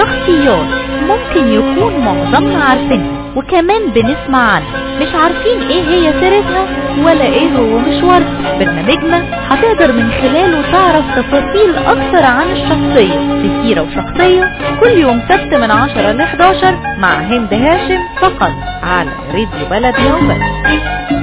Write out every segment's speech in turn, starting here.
شخصيات ممكن يكون معظمنا عارفينها وكمان بنسمع عنها مش عارفين ايه هي سيرتها ولا ايه هو مشوارها برنامجنا هتقدر من خلاله تعرف تفاصيل اكتر عن الشخصية في سيرة وشخصية كل يوم سبت من 10 ل 11 مع هند هاشم فقط على راديو بلدنا وبس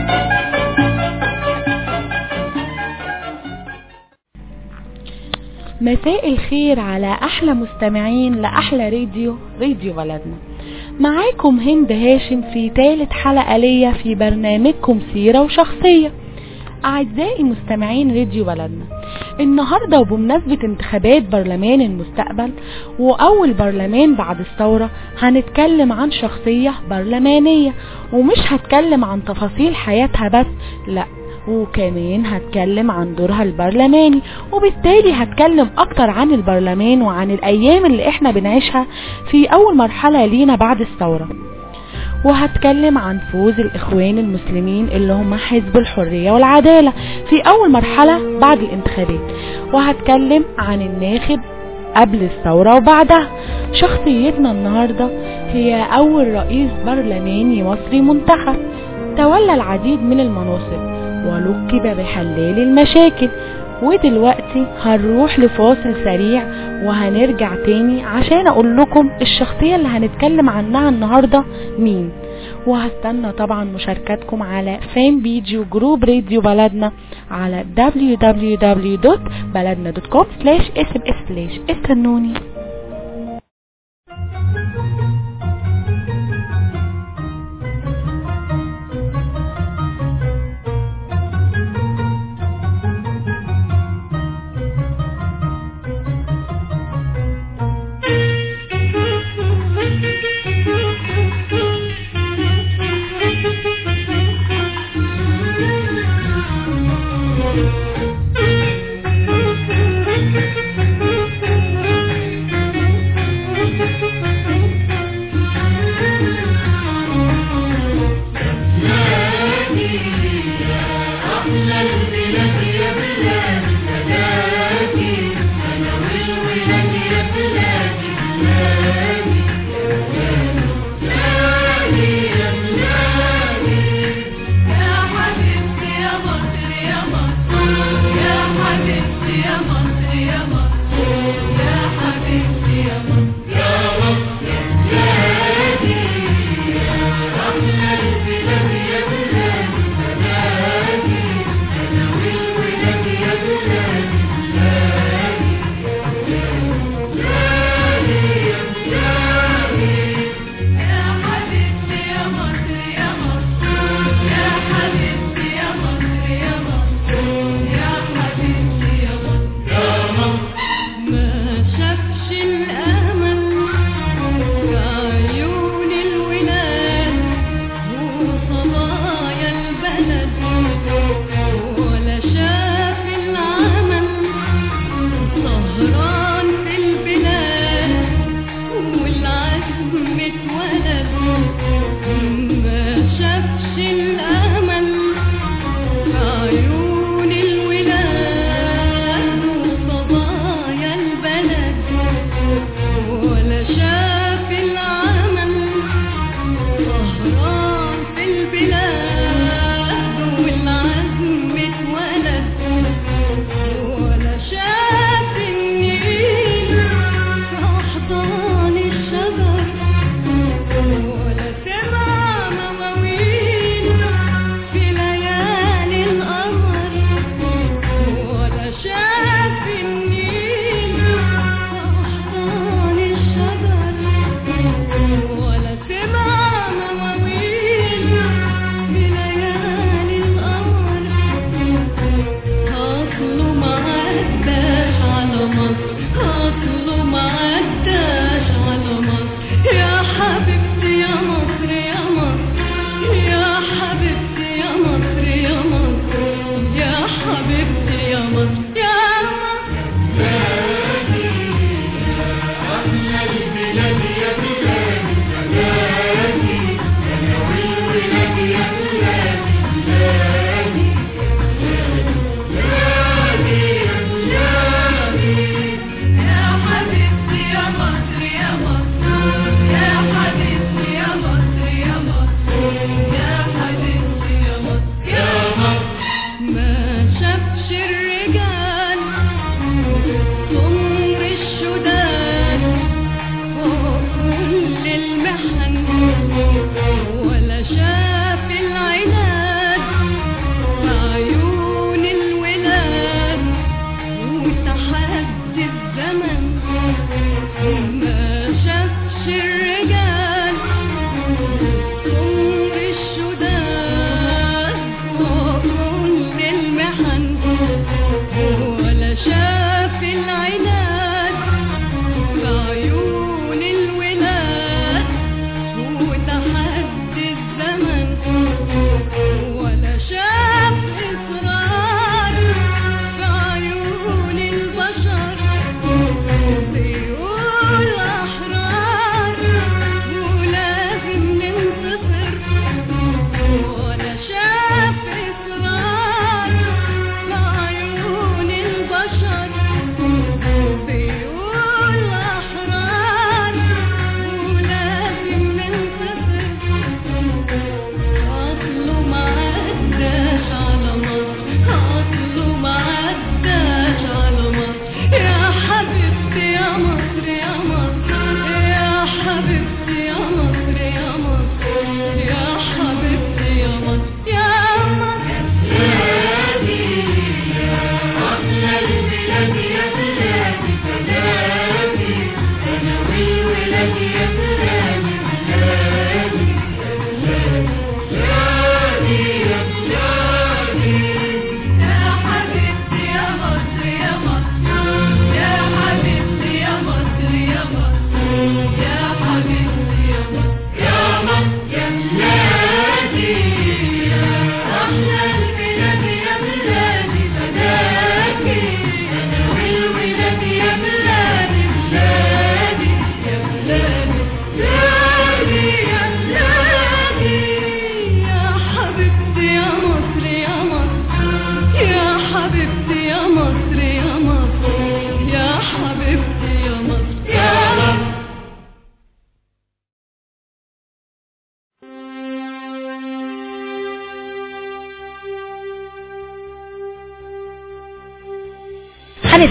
مساء الخير على احلى مستمعين لاحلى راديو راديو بلدنا معاكم هند هاشم في ثالث حلقة ليا في برنامجكم سيرة وشخصية أعزائي مستمعين راديو بلدنا النهاردة وبمناسبة انتخابات برلمان المستقبل وأول برلمان بعد الثورة هنتكلم عن شخصية برلمانية ومش هتكلم عن تفاصيل حياتها بس لأ وكمان هتكلم عن دورها البرلماني وبالتالي هتكلم اكتر عن البرلمان وعن الايام اللي احنا بنعيشها في اول مرحلة لينا بعد الثورة وهتكلم عن فوز الاخوان المسلمين اللي هم حزب الحرية والعدالة في اول مرحلة بعد الانتخابات وهتكلم عن الناخب قبل الثورة وبعدها شخصيتنا النهاردة هي اول رئيس برلماني مصري منتخب تولى العديد من المناصب ولقب بحلال المشاكل ودلوقتي هنروح لفاصل سريع وهنرجع تاني عشان اقول لكم الشخصية اللي هنتكلم عنها النهاردة مين وهستنى طبعا مشاركاتكم على فان بيجي وجروب راديو بلدنا على www.baladna.com sms استنوني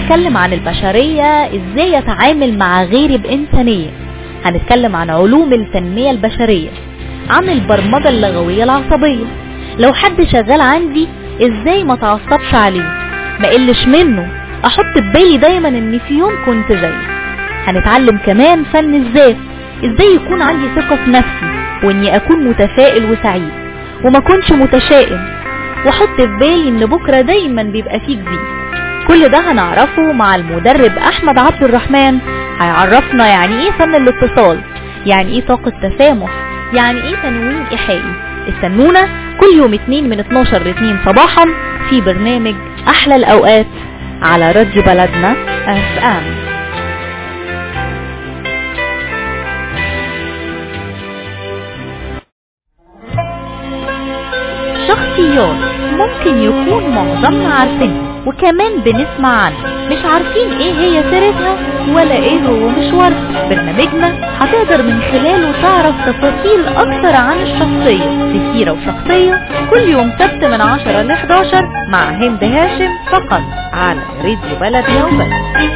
هنتكلم عن البشرية ازاي يتعامل مع غيري بإنسانية هنتكلم عن علوم التنمية البشرية عن البرمجة اللغوية العصبية لو حد شغال عندي ازاي ما تعصبش عليه ما قلش منه احط ببالي دايما ان في يوم كنت زيه هنتعلم كمان فن الذات ازاي يكون عندي ثقة في نفسي واني اكون متفائل وسعيد وما كنش متشائم واحط في بالي ان بكرة دايما بيبقى فيه جديد كل ده هنعرفه مع المدرب احمد عبد الرحمن هيعرفنا يعني ايه فن الاتصال يعني ايه طاقة تسامح يعني ايه تنويم ايحائي استنونا كل يوم اتنين من 12 ل 2 صباحا في برنامج احلى الاوقات على راديو بلدنا اف ام شخصيات ممكن يكون معظمنا عارفينها وكمان بنسمع عنها مش عارفين ايه هي سيرتها ولا ايه هو مشوارها برنامجنا هتقدر من خلاله تعرف تفاصيل اكتر عن الشخصية في سيرة وشخصية كل يوم سبت من 10 ل 11 مع هند هاشم فقط على راديو بلدنا وبس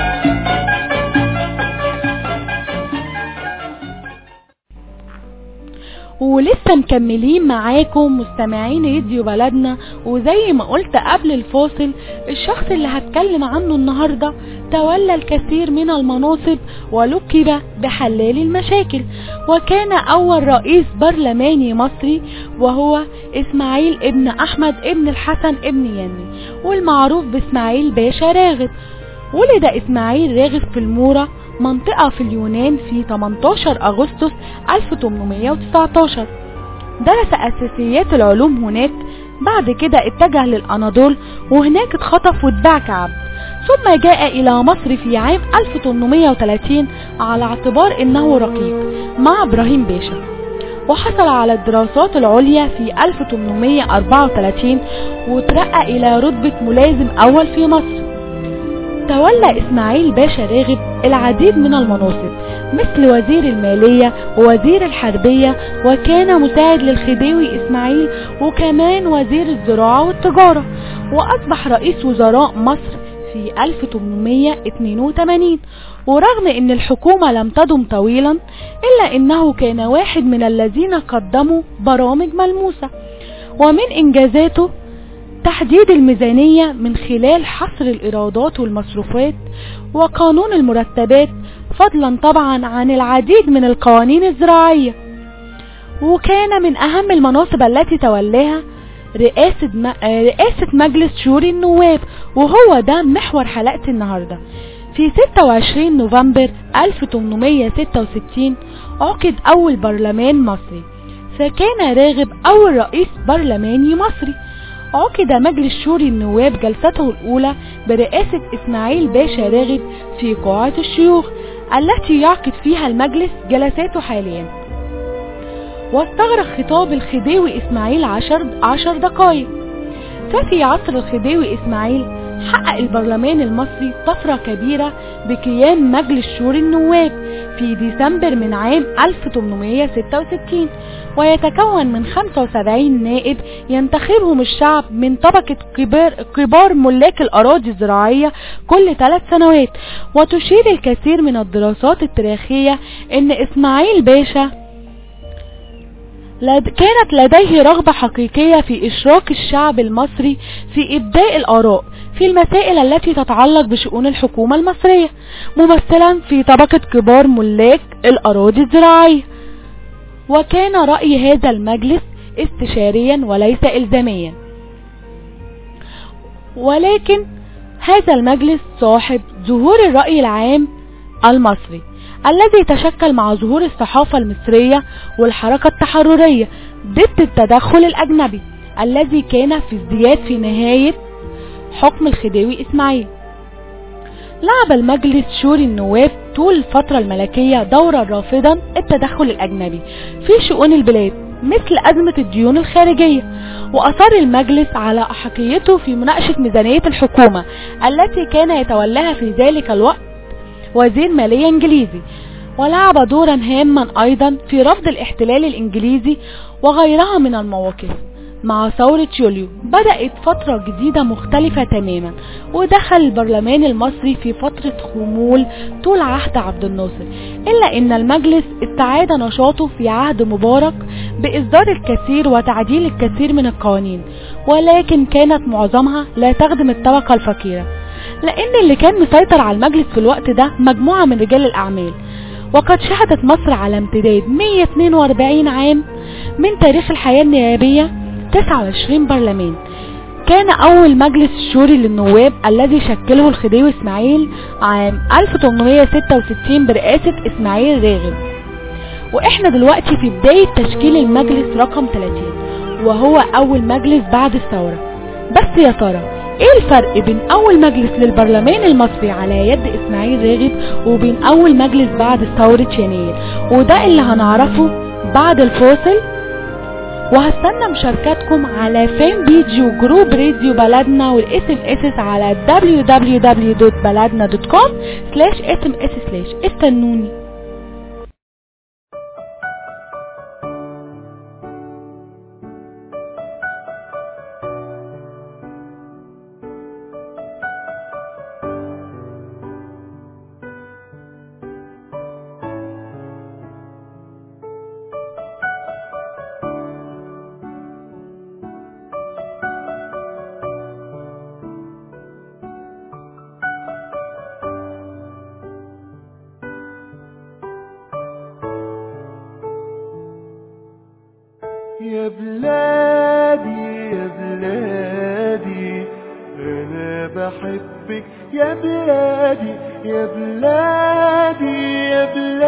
ولسه مكملين معاكم مستمعين راديو بلدنا وزي ما قلت قبل الفاصل الشخص اللي هتكلم عنه النهاردة تولى الكثير من المناصب ولقب بحلال المشاكل وكان أول رئيس برلماني مصري وهو إسماعيل ابن أحمد ابن الحسن ابن يني والمعروف بإسماعيل باشا راغب ولد إسماعيل راغب في المورة منطقة في اليونان في 18 أغسطس 1819 درس أساسيات العلوم هناك بعد كده اتجه للأناضول وهناك اتخطف واتباع كعبد ثم جاء إلى مصر في عام 1830 على اعتبار إنه رقيق مع إبراهيم باشا وحصل على الدراسات العليا في 1834 وترقى إلى رتبة ملازم أول في مصر تولى إسماعيل باشا راغب العديد من المناصب مثل وزير المالية ووزير الحربية وكان مساعد للخديوي إسماعيل وكمان وزير الزراعة والتجارة وأصبح رئيس وزراء مصر في 1882 ورغم ان الحكومة لم تدم طويلا الا انه كان واحد من الذين قدموا برامج ملموسة ومن انجازاته تحديد الميزانية من خلال حصر الإيرادات والمصروفات وقانون المرتبات فضلا طبعا عن العديد من القوانين الزراعية وكان من أهم المناصب التي تولاها رئاسة, م... رئاسة مجلس شوري النواب وهو ده محور حلقة النهاردة في 26 نوفمبر 1866 عقد أول برلمان مصري فكان راغب أول رئيس برلماني مصري عقد مجلس شوري النواب جلسته الأولى برئاسة إسماعيل باشا راغب في قاعة الشيوخ التي يعقد فيها المجلس جلساته حاليا واستغرق خطاب الخديوي إسماعيل عشر, عشر دقائق ففي عصر الخديوي إسماعيل حقق البرلمان المصري طفرة كبيرة بقيام مجلس شوري النواب في ديسمبر من عام 1866 ويتكون من 75 نائب ينتخبهم الشعب من طبقة كبار, كبار ملاك الأراضي الزراعية كل ثلاث سنوات وتشير الكثير من الدراسات التاريخية ان اسماعيل باشا لد كانت لديه رغبة حقيقية في إشراك الشعب المصري في إبداء الآراء في المسائل التي تتعلق بشؤون الحكومة المصرية ممثلا في طبقة كبار ملاك الأراضي الزراعية وكان رأي هذا المجلس استشاريا وليس إلزاميا ولكن هذا المجلس صاحب ظهور الرأي العام المصري الذي تشكل مع ظهور الصحافة المصرية والحركة التحررية ضد التدخل الأجنبي الذي كان في ازدياد في نهاية حكم الخديوي إسماعيل لعب المجلس شوري النواب طول الفترة الملكية دورا رافضا التدخل الأجنبي في شؤون البلاد مثل أزمة الديون الخارجية وأصر المجلس على أحقيته في مناقشة ميزانية الحكومة التي كان يتولاها في ذلك الوقت وزير مالية انجليزي ولعب دورا هاما ايضا في رفض الاحتلال الانجليزي وغيرها من المواقف مع ثورة يوليو بدأت فترة جديدة مختلفة تماما ودخل البرلمان المصري في فترة خمول طول عهد عبد الناصر إلا أن المجلس استعاد نشاطه في عهد مبارك بإصدار الكثير وتعديل الكثير من القوانين ولكن كانت معظمها لا تخدم الطبقة الفقيرة لأن اللي كان مسيطر على المجلس في الوقت ده مجموعة من رجال الأعمال وقد شهدت مصر على امتداد 142 عام من تاريخ الحياة النيابية 29 برلمان كان أول مجلس شوري للنواب الذي شكله الخديوي إسماعيل عام 1866 برئاسة إسماعيل راغب وإحنا دلوقتي في بداية تشكيل المجلس رقم 30 وهو أول مجلس بعد الثورة بس يا ترى ايه الفرق بين اول مجلس للبرلمان المصري على يد اسماعيل راغب وبين اول مجلس بعد ثورة يناير وده اللي هنعرفه بعد الفاصل وهستنى مشاركاتكم على فان بيج وجروب راديو بلدنا والاس ام اس على www.baladna.com سلاش اس ام اس سلاش استنوني يا بلادي يا بلادي انا بحبك يا بلادي يا بلادي يا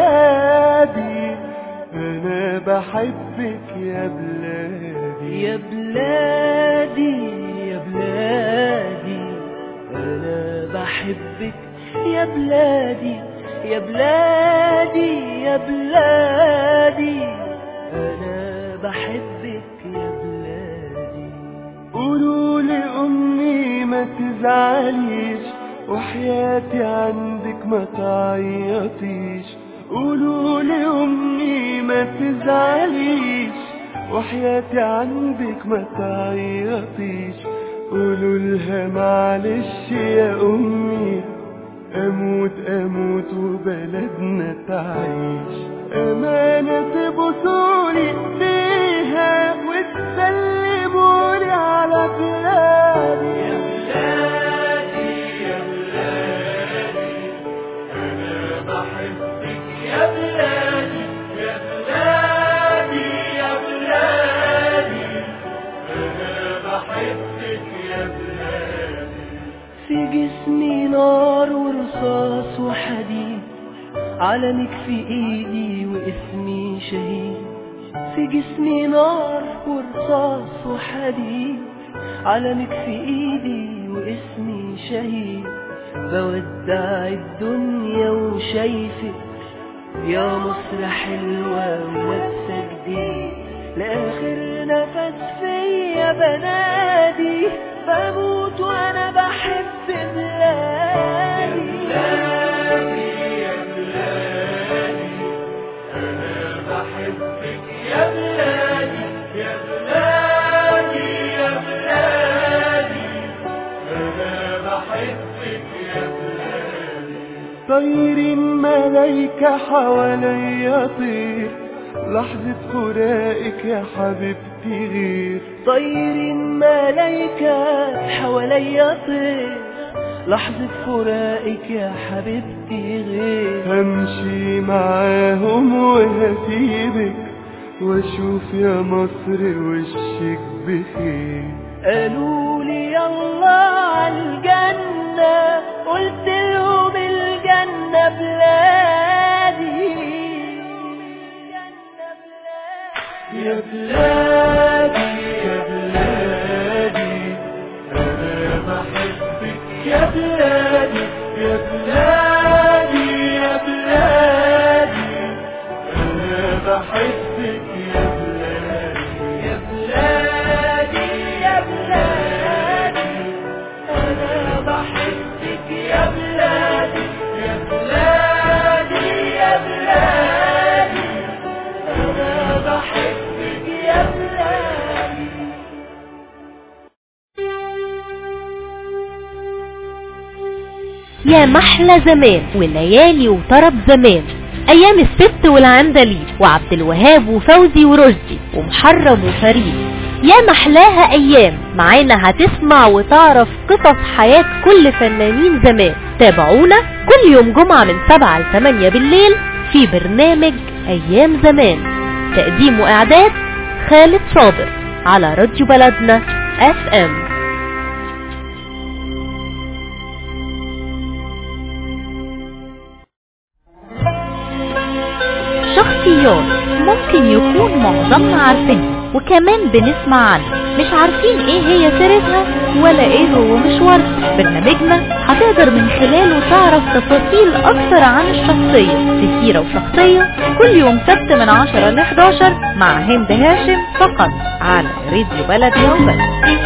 بلادي انا بحبك يا بلادي يا بلادي يا بلادي انا بحبك يا بلادي يا بلادي يا بلادي انا بحبك يا بلادي قولوا لأمي ما تزعليش وحياتي عندك ما تعيطيش قولوا لأمي ما تزعليش وحياتي عندك ما تعيطيش قولوا لها معلش يا أمي أموت أموت وبلدنا تعيش أمانة تبصولي فيها وتسلمولي على بلادي يا بلادي يا بلادي أنا بحبك يا بلادي يا بلادي يا بلادي أنا بحبك يا بلادي في جسمي نار ورصاص وحديد علمك في ايدي واسمي شهيد في جسمي نار ورصاص وحديد علمك في ايدي واسمي شهيد بودع الدنيا وشايفك يا مصر حلوة ولابسة جديد لآخر نفس فيا بنادي بموت وانا بحب بلادي يا بلادي أنا بحبك يا بلادي يا بلادي يا بلادي أنا بحبك يا بلادي طيرين ملايكة حواليا طير لحظة فراقك يا حبيبتي غير طير ملايكة حواليا طير لحظة فراقك يا حبيبتي غير همشي معاهم وهسيبك واشوف يا مصر وشك بخير قالوا لي يلا عالجنة قلت لهم الجنة بلادي الجنة بلادي يا بلادي يا بلادي أنا بحبك يا بلادي يا بلادي يا بلادي أنا بحبك يا بلادي يا بلادي يا بلادي أنا بحبك يا بلادي يا بلادي يا بلادي أنا بحبك يا بلادي يا محلى زمان وليالي وطرب زمان ايام الست والعندليب وعبد الوهاب وفوزي ورشدي ومحرم وفريد يا محلاها ايام معانا هتسمع وتعرف قصص حياة كل فنانين زمان تابعونا كل يوم جمعة من 7 ل 8 بالليل في برنامج ايام زمان تقديم واعداد خالد صابر على راديو بلدنا اف ام شخصيات ممكن يكون معظمنا عارفينها وكمان بنسمع عنها مش عارفين ايه هي سيرتها ولا ايه هو مشوارها برنامجنا هتقدر من خلاله تعرف تفاصيل اكتر عن الشخصية في سيرة وشخصية كل يوم سبت من 10 ل 11 مع هند هاشم فقط على راديو بلدنا وبس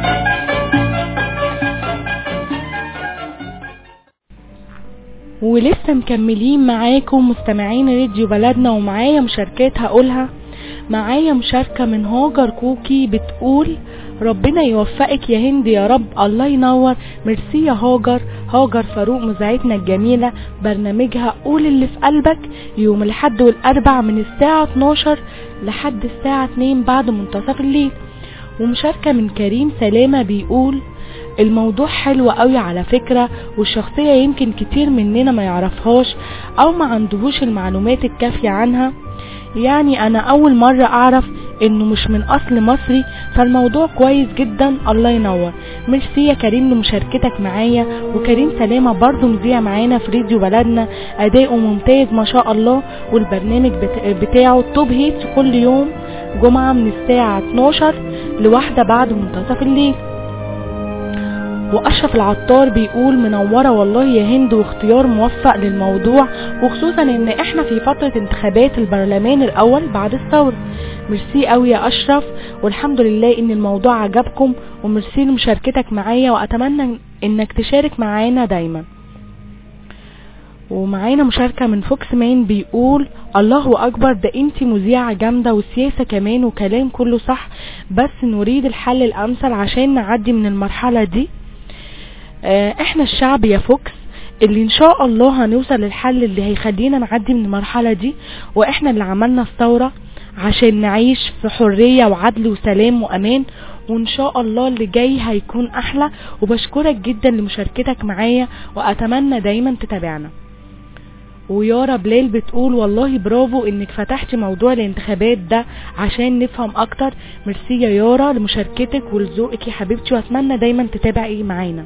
ولسه مكملين معاكم مستمعين راديو بلدنا ومعايا مشاركات هقولها معايا مشاركة من هاجر كوكي بتقول ربنا يوفقك يا هند يا رب الله ينور ميرسي يا هاجر هاجر فاروق مذيعتنا الجميلة برنامجها قول اللي في قلبك يوم الحد والاربع من الساعة 12 لحد الساعة 2 بعد منتصف الليل ومشاركة من كريم سلامة بيقول الموضوع حلو قوي على فكرة والشخصية يمكن كتير مننا ما يعرفهاش او ما عندهوش المعلومات الكافية عنها يعني انا اول مرة اعرف انه مش من اصل مصري فالموضوع كويس جدا الله ينور ميرسي يا كريم لمشاركتك معايا وكريم سلامة برضو مذيع معانا في راديو بلدنا اداؤه ممتاز ما شاء الله والبرنامج بت- بتاعه توب هيتس كل يوم جمعة من الساعة 12 لواحدة بعد منتصف الليل واشرف العطار بيقول منوره والله يا هند واختيار موفق للموضوع وخصوصا ان احنا في فتره انتخابات البرلمان الاول بعد الثوره ميرسي قوي يا اشرف والحمد لله ان الموضوع عجبكم وميرسي لمشاركتك معايا واتمنى انك تشارك معانا دايما ومعانا مشاركة من فوكس مان بيقول الله أكبر ده انتي مذيعة جامدة والسياسة كمان وكلام كله صح بس نريد الحل الأمثل عشان نعدي من المرحلة دي آه، احنا الشعب يا فوكس اللي ان شاء الله هنوصل للحل اللي هيخلينا نعدي من المرحلة دي واحنا اللي عملنا الثورة عشان نعيش في حرية وعدل وسلام وامان وان شاء الله اللي جاي هيكون احلى وبشكرك جدا لمشاركتك معايا واتمنى دايما تتابعنا ويارا بلال بتقول والله برافو انك فتحتي موضوع الانتخابات ده عشان نفهم اكتر ميرسي يا يارا لمشاركتك ولذوقك يا حبيبتي واتمنى دايما تتابعي معانا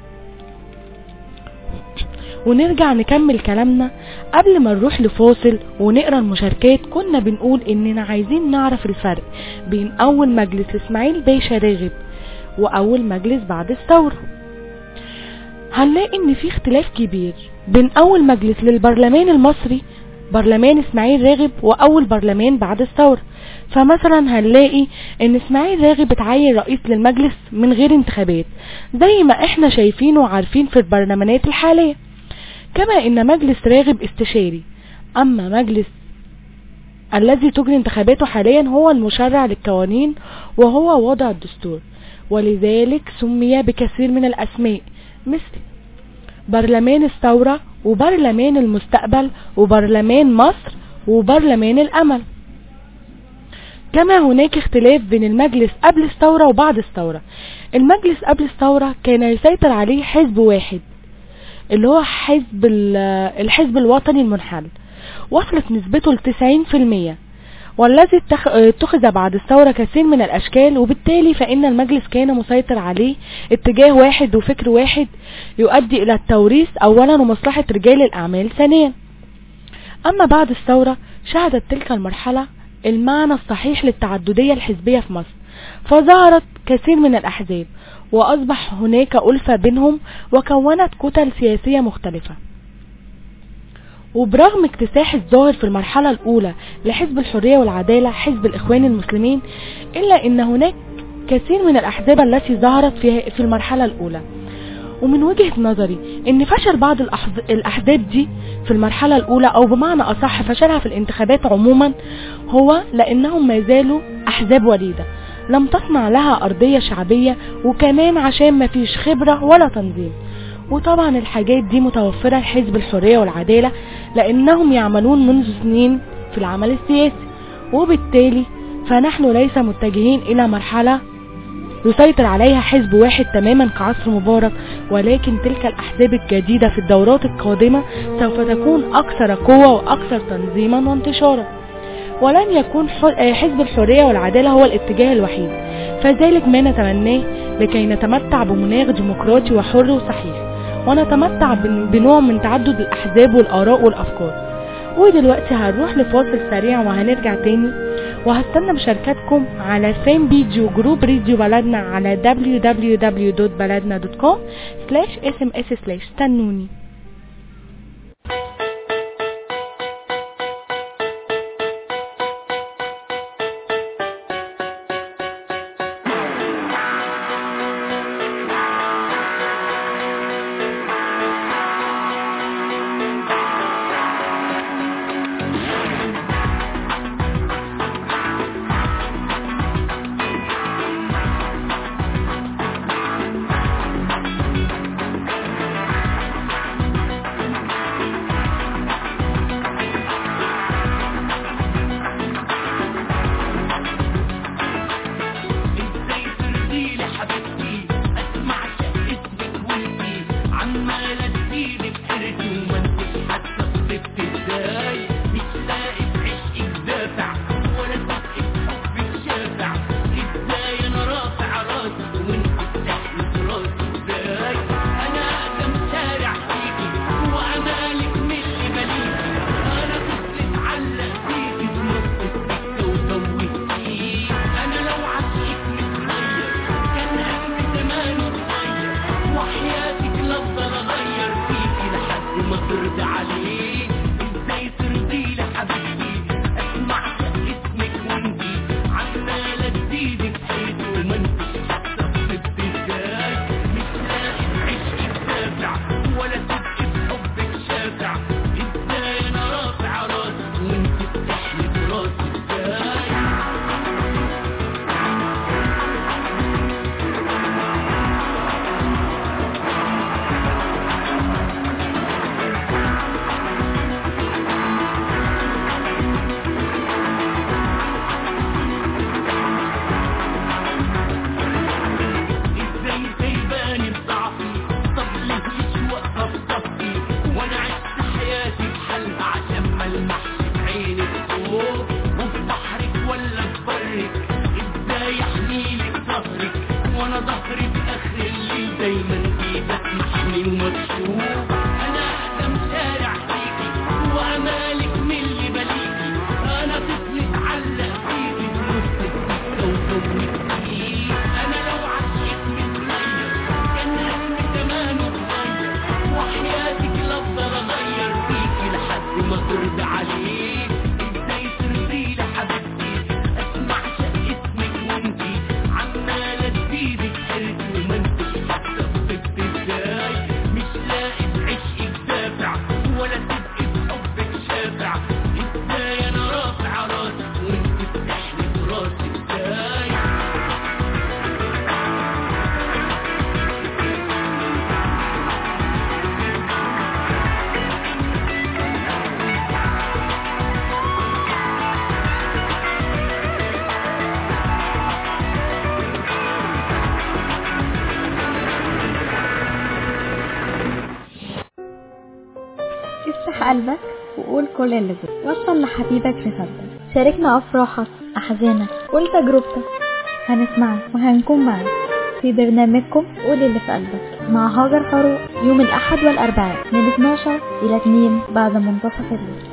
ونرجع نكمل كلامنا قبل ما نروح لفاصل ونقرا المشاركات كنا بنقول اننا عايزين نعرف الفرق بين اول مجلس اسماعيل باشا راغب واول مجلس بعد الثوره هنلاقي ان في اختلاف كبير بين اول مجلس للبرلمان المصري برلمان اسماعيل راغب واول برلمان بعد الثوره فمثلا هنلاقي ان اسماعيل راغب اتعين رئيس للمجلس من غير انتخابات زي ما احنا شايفين وعارفين في البرلمانات الحاليه كما ان مجلس راغب استشاري اما مجلس الذي تجري انتخاباته حاليا هو المشرع للقوانين وهو وضع الدستور ولذلك سمي بكثير من الاسماء مثل برلمان الثورة وبرلمان المستقبل وبرلمان مصر وبرلمان الأمل كما هناك اختلاف بين المجلس قبل الثورة وبعد الثورة المجلس قبل الثورة كان يسيطر عليه حزب واحد اللي هو حزب ال- الحزب الوطني المنحل وصلت نسبته لتسعين في المية والذي اتخ- اتخذ بعد الثورة كثير من الأشكال وبالتالي فإن المجلس كان مسيطر عليه اتجاه واحد وفكر واحد يؤدي إلى التوريث أولا ومصلحة رجال الأعمال ثانيا أما بعد الثورة شهدت تلك المرحلة المعنى الصحيح للتعددية الحزبية في مصر فظهرت كثير من الأحزاب وأصبح هناك ألفة بينهم وكونت كتل سياسية مختلفة وبرغم اكتساح الظاهر في المرحلة الأولى لحزب الحرية والعدالة حزب الإخوان المسلمين إلا أن هناك كثير من الأحزاب التي ظهرت في في المرحلة الأولى ومن وجهة نظري ان فشل بعض الأحز- الاحزاب دي في المرحلة الاولى او بمعنى اصح فشلها في الانتخابات عموما هو لانهم ما زالوا احزاب وليدة لم تصنع لها ارضية شعبية وكمان عشان ما فيش خبرة ولا تنظيم وطبعا الحاجات دي متوفرة لحزب الحرية والعدالة لأنهم يعملون منذ سنين في العمل السياسي وبالتالي فنحن ليس متجهين إلى مرحلة يسيطر عليها حزب واحد تماما كعصر مبارك ولكن تلك الأحزاب الجديدة في الدورات القادمة سوف تكون أكثر قوة وأكثر تنظيما وانتشارا ولن يكون ح- آه، حزب الحرية والعدالة هو الاتجاه الوحيد فذلك ما نتمناه لكي نتمتع بمناخ ديمقراطي وحر وصحيح ونتمتع بن- بنوع من تعدد الأحزاب والآراء والأفكار ودلوقتي هنروح لفاصل سريع وهنرجع تاني وهستنى مشاركاتكم على فان بيجي وجروب راديو بلدنا على www.baladna.com سلاش sms سلاش استنوني ازاي ترضي لي حبيبتي اسمع اسمك وانتي عمالة تزيدي بسيرتي وما انتش حاسة بطيبتي ازاي مش لاقي في عشقك دافع ولا تبقي في حبك شافع ازاي انا رافع راسي وانت بتحلي في راسي ازاي انا اقدم شارع فيكي وامالك من اللي مليكي انا طفل اتعلق فيكي في نص السكة وزودتيه انا لو عشقك متغير كان قلبي زمانه اتغير وحياتك لافضل اغير فيكي لحد ما ترضي عليه ازاي ترضي لي حبيبتي اسمع اسمك وانتي عمالة تزيدي في حيطي وما انتش حاسة بطيبتي ازاي مش لاقي في عشقك دافع ولا تبقي في حبك شافع ازاي انا رافع راسي وانت بتحلي في راسي ازاي ازاي سايباني بضعفي طب ليه مش واقفه في صفي وانا عشت حياتي بحالها عشان ما المحش بعينك فوق وفي بحرك ولا في برك ازاي احميلك ظهرك وانا ظهري في اخر الليل دايما ايدك محمي ومكشوف انا اقدم شارع فيكي وامالك من اللي بليكي انا طفل اتعلق فيكي في نص السكه وزودتيه انا لو عشقك متغير كان قلبي زمانه اتغير وحياتك لافضل اغير فيكي لحد ما ترضي عليه ازاي ترضي لي حبيبتي اسمع اسمك وانتي عمالة تزيدي في حيرتي وما انتش حاسة بطيبتي ازاي مش لاقي في عشقك دافع ولا تبقي في حبك شافع ازاي انا رافع راسي وانت بتحلي في راسي ازاي افتح قلبك وقول كل اللي جواك وصل لحبيبك رسالتك شاركنا افراحك احزانك قول تجربتك هنسمعك وهنكون معاك في برنامجكم قول اللي في قلبك مع هاجر فاروق يوم الاحد والاربعاء من 12 الى 2 بعد منتصف الليل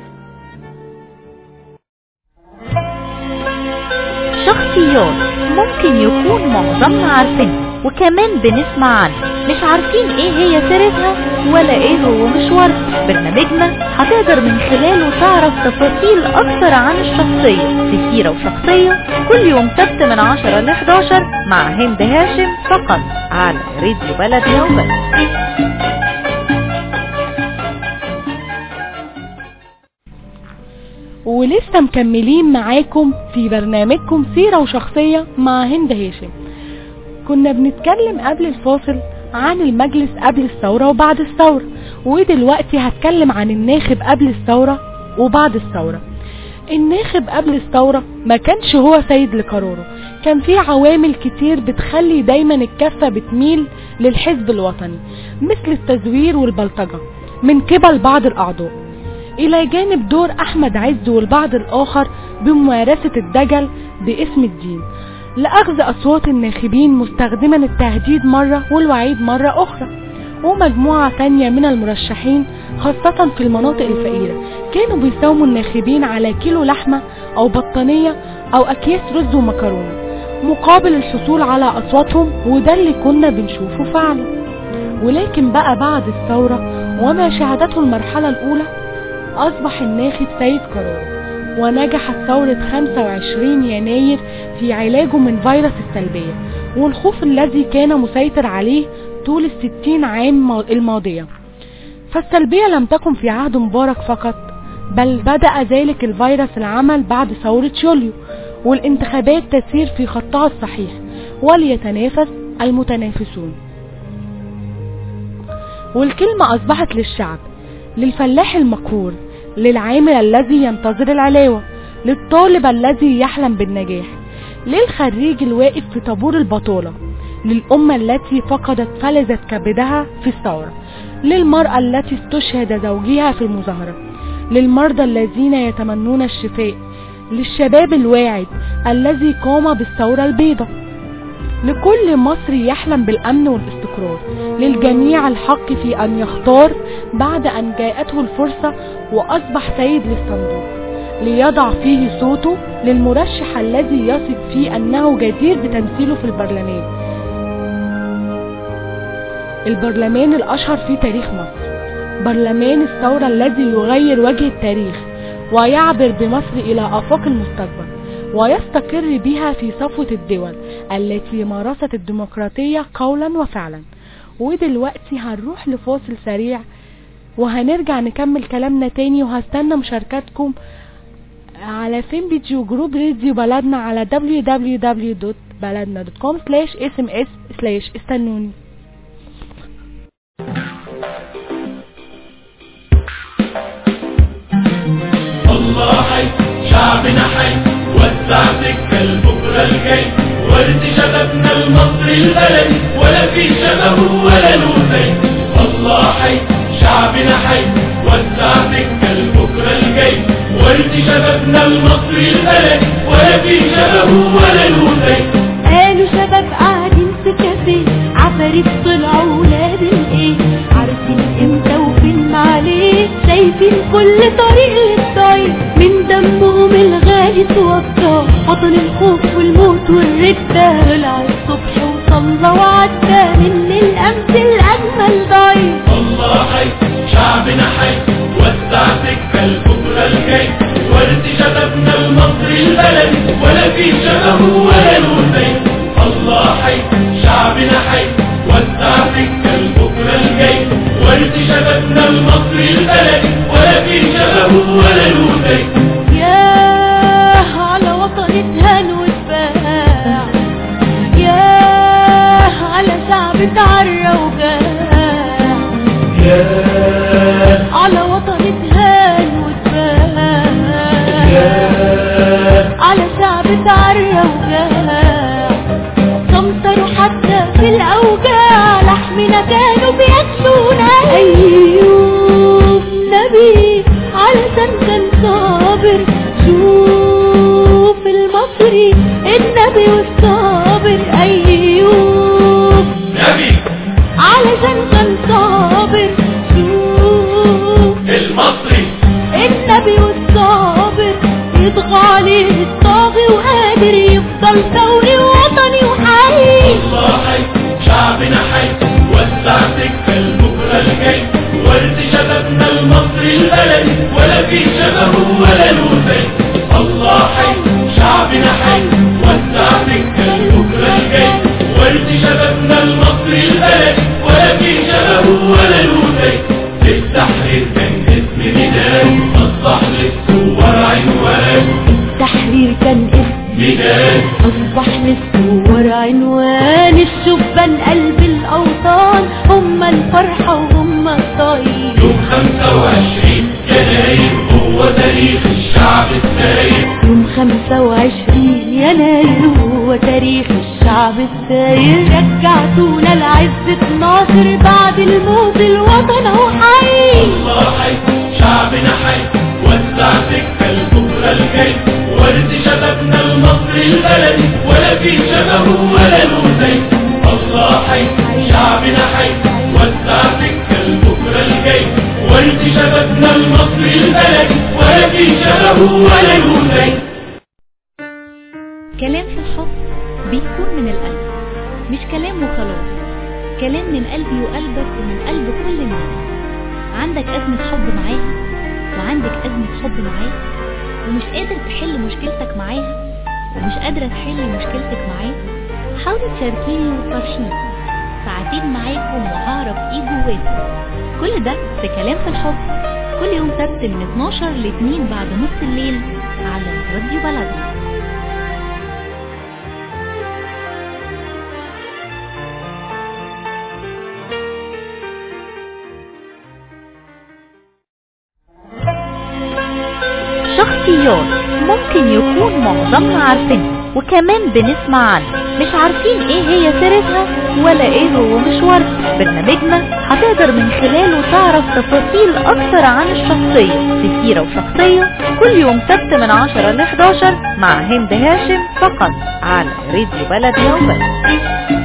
شخصيات ممكن يكون معظمنا عارفينها وكمان بنسمع عنها مش عارفين ايه هي سيرتها ولا ايه هو مشوارها برنامجنا هتقدر من خلاله تعرف تفاصيل اكتر عن الشخصية في سيرة وشخصية كل يوم سبت من 10 ل 11 مع هند هاشم فقط على راديو بلدنا وبس ولسه مكملين معاكم في برنامجكم سيرة وشخصية مع هند هاشم كنا بنتكلم قبل الفاصل عن المجلس قبل الثورة وبعد الثورة ودلوقتي هتكلم عن الناخب قبل الثورة وبعد الثورة الناخب قبل الثورة ما كانش هو سيد لقراره كان في عوامل كتير بتخلي دايما الكفة بتميل للحزب الوطني مثل التزوير والبلطجة من قبل بعض الأعضاء إلى جانب دور أحمد عز والبعض الآخر بممارسة الدجل باسم الدين لأخذ أصوات الناخبين مستخدما التهديد مرة والوعيد مرة أخرى ومجموعة تانية من المرشحين خاصة في المناطق الفقيرة كانوا بيساوموا الناخبين على كيلو لحمة أو بطانية أو أكياس رز ومكرونة مقابل الحصول على أصواتهم وده اللي كنا بنشوفه فعلا ولكن بقى بعد الثورة وما شهدته المرحلة الأولى أصبح الناخب سيد قراره ونجحت ثورة 25 يناير في علاجه من فيروس السلبية والخوف الذي كان مسيطر عليه طول الستين عام الماضية فالسلبية لم تكن في عهد مبارك فقط بل بدأ ذلك الفيروس العمل بعد ثورة يوليو والانتخابات تسير في خطها الصحيح وليتنافس المتنافسون والكلمة أصبحت للشعب للفلاح المقهور للعامل الذي ينتظر العلاوة للطالب الذي يحلم بالنجاح للخريج الواقف في طابور البطالة للأمة التي فقدت فلذة كبدها في الثورة للمرأة التي استشهد زوجها في المظاهرة للمرضى الذين يتمنون الشفاء للشباب الواعد الذي قام بالثورة البيضاء لكل مصري يحلم بالأمن والاستقرار للجميع الحق في أن يختار بعد أن جاءته الفرصة وأصبح سيد للصندوق ليضع فيه صوته للمرشح الذي يثق فيه أنه جدير بتمثيله في البرلمان البرلمان الأشهر في تاريخ مصر برلمان الثورة الذي يغير وجه التاريخ ويعبر بمصر إلى آفاق المستقبل ويستقر بها في صفوة الدول التي مارست الديمقراطية قولا وفعلا ودلوقتي هنروح لفاصل سريع وهنرجع نكمل كلامنا تاني وهستنى مشاركاتكم على فين بيجي جروب راديو بلدنا على www.baladna.com sms استنوني الله حي شعبنا حي وسع سكة البكرة الجاي ورد شبابنا المصري البلدي ولا في شبهه ولا له زي الله حي شعبنا حي وسع سكة البكرة الجاي ورد شبابنا المصري البلدي ولا في شبهه ولا له زي قالوا شباب قاعدين في كافيه عفاريت طلعوا ولاد الايه عارفين امتى وفين معليه شايفين كل طريق للطريق من دمهم الغالي توضى وطن الخوف والموت والردة طلع الصبح وصلى وعدى من الامس الاجمل ضايع الله حي شعبنا حي وسع سكة البكرة الجاي ورد شبابنا المصري البلدي ولا في شبهه ولا له زي الله حي شعبنا حي وسع سكة البكرة الجاي ورد شبابنا المصري البلدي ولا في شبهه ولا له زي ياه على وطن اتهان واتباع ياه على شعب اتعرى وجاع يا على وطن اتهان واتباع يا على شعب اتعرى وجاع سمطروا حتى في الأوجاع لحمنا كانوا بياكلونا أيوب نبي علشان كان صابر شوف المصري النبي والصابر أيوب نبي علشان كان صابر شوف المصري النبي والصابر يطغى عليه الطاغي وقادر يفضل ثوري ووطني وحي الله حي شعبنا حي وسع سكة البكرة الجاي ورد شبابنا المصري البلدي ولا في شبهه ولا له زي الله حي شعبنا حي وسع سكة البكرة الجاي ورد شبابنا المصري البلدي ولا في شبهه ولا له زي التحرير كان اسم نداء أصبح للثوار عنوان التحرير تاريخ الشعب الساير رجعتونا لعزة ناصر بعد الموت الوطن هو حي الله حي شعبنا حي وسع سكة البكرة الجاي ورد شبابنا المصري البلدي ولا في شبهه ولا له زي الله حي شعبنا حي وسع سكة البكرة الجاي ورد شبابنا المصري البلدي ولا في شبهه ولا له زي كلام في الحب بيكون من القلب مش كلام وخلاص كلام من قلبي وقلبك ومن قلب كل الناس عندك أزمة حب معاها وعندك أزمة حب معاه ومش قادر تحل مشكلتك معاها ومش قادرة تحل مشكلتك معاه حاولي تشاركيني وتفرشيني ساعتين معاكم وهعرف ايه جواكم كل ده في كلام في الحب كل يوم سبت من 12 ل 2 بعد نص الليل على راديو بلدنا شخصيات ممكن يكون معظمنا عارفينها وكمان بنسمع عنها مش عارفين ايه هي سيرتها ولا ايه هو مشوارها برنامجنا هتقدر من خلاله تعرف تفاصيل اكتر عن الشخصية في سيرة وشخصية كل يوم سبت من 10 ل 11 مع هند هاشم فقط على راديو بلدنا وبس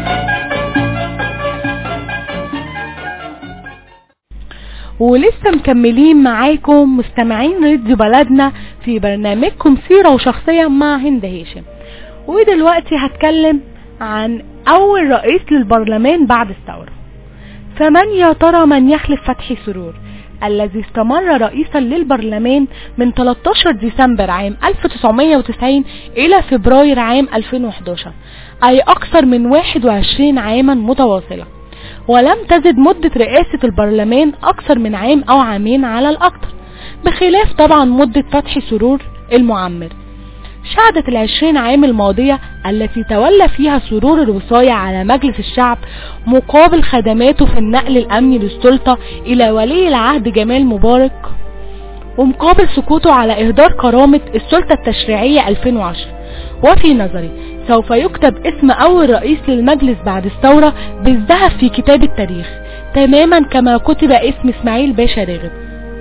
ولسه مكملين معاكم مستمعين راديو بلدنا في برنامجكم سيرة وشخصية مع هند هاشم ودلوقتي هتكلم عن أول رئيس للبرلمان بعد الثورة فمن يا ترى من يخلف فتحي سرور الذي استمر رئيسا للبرلمان من 13 ديسمبر عام 1990 إلى فبراير عام 2011 أي أكثر من 21 عاما متواصلة ولم تزد مدة رئاسة البرلمان أكثر من عام أو عامين على الأكثر بخلاف طبعا مدة فتحي سرور المعمر شهدت العشرين عام الماضية التي تولى فيها سرور الوصاية على مجلس الشعب مقابل خدماته في النقل الأمني للسلطة إلى ولي العهد جمال مبارك ومقابل سكوته على إهدار كرامة السلطة التشريعية 2010 وفي نظري سوف يكتب اسم أول رئيس للمجلس بعد الثورة بالذهب في كتاب التاريخ تماما كما كتب اسم إسماعيل باشا راغب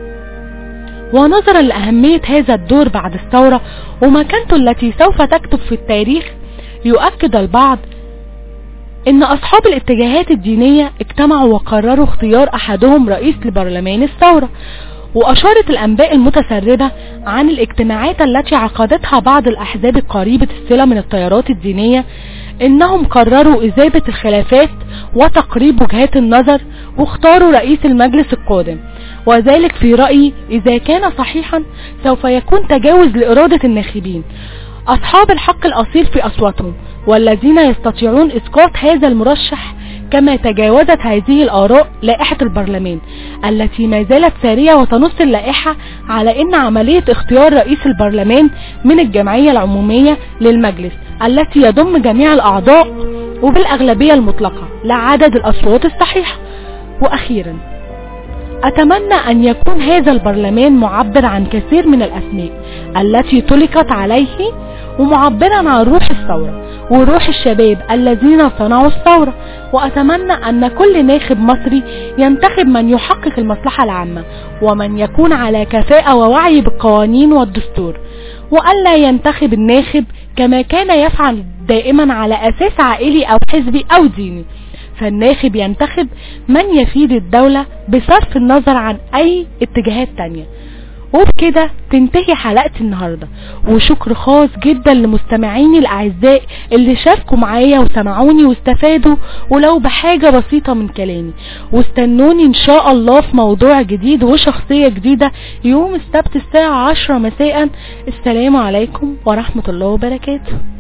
ونظرا لأهمية هذا الدور بعد الثورة ومكانته التي سوف تكتب في التاريخ يؤكد البعض ان اصحاب الاتجاهات الدينية اجتمعوا وقرروا اختيار احدهم رئيس لبرلمان الثورة واشارت الانباء المتسربة عن الاجتماعات التي عقدتها بعض الاحزاب القريبة الصلة من التيارات الدينية انهم قرروا اذابة الخلافات وتقريب وجهات النظر واختاروا رئيس المجلس القادم وذلك في رأيي إذا كان صحيحا سوف يكون تجاوز لإرادة الناخبين أصحاب الحق الأصيل في أصواتهم والذين يستطيعون إسقاط هذا المرشح كما تجاوزت هذه الآراء لائحة البرلمان التي ما زالت سارية وتنص اللائحة على أن عملية اختيار رئيس البرلمان من الجمعية العمومية للمجلس التي يضم جميع الأعضاء وبالأغلبية المطلقة لعدد الأصوات الصحيحة وأخيرا أتمنى أن يكون هذا البرلمان معبر عن كثير من الأسماء التي طلقت عليه ومعبرا عن روح الثورة وروح الشباب الذين صنعوا الثورة وأتمنى أن كل ناخب مصري ينتخب من يحقق المصلحة العامة ومن يكون على كفاءة ووعي بالقوانين والدستور وألا ينتخب الناخب كما كان يفعل دائما على أساس عائلي أو حزبي أو ديني فالناخب ينتخب من يفيد الدولة بصرف النظر عن أي اتجاهات تانية وبكده تنتهي حلقتي النهاردة وشكر خاص جدا لمستمعيني الأعزاء اللي شاركوا معايا وسمعوني واستفادوا ولو بحاجة بسيطة من كلامي واستنوني ان شاء الله في موضوع جديد وشخصية جديدة يوم السبت الساعة عشرة مساء السلام عليكم ورحمة الله وبركاته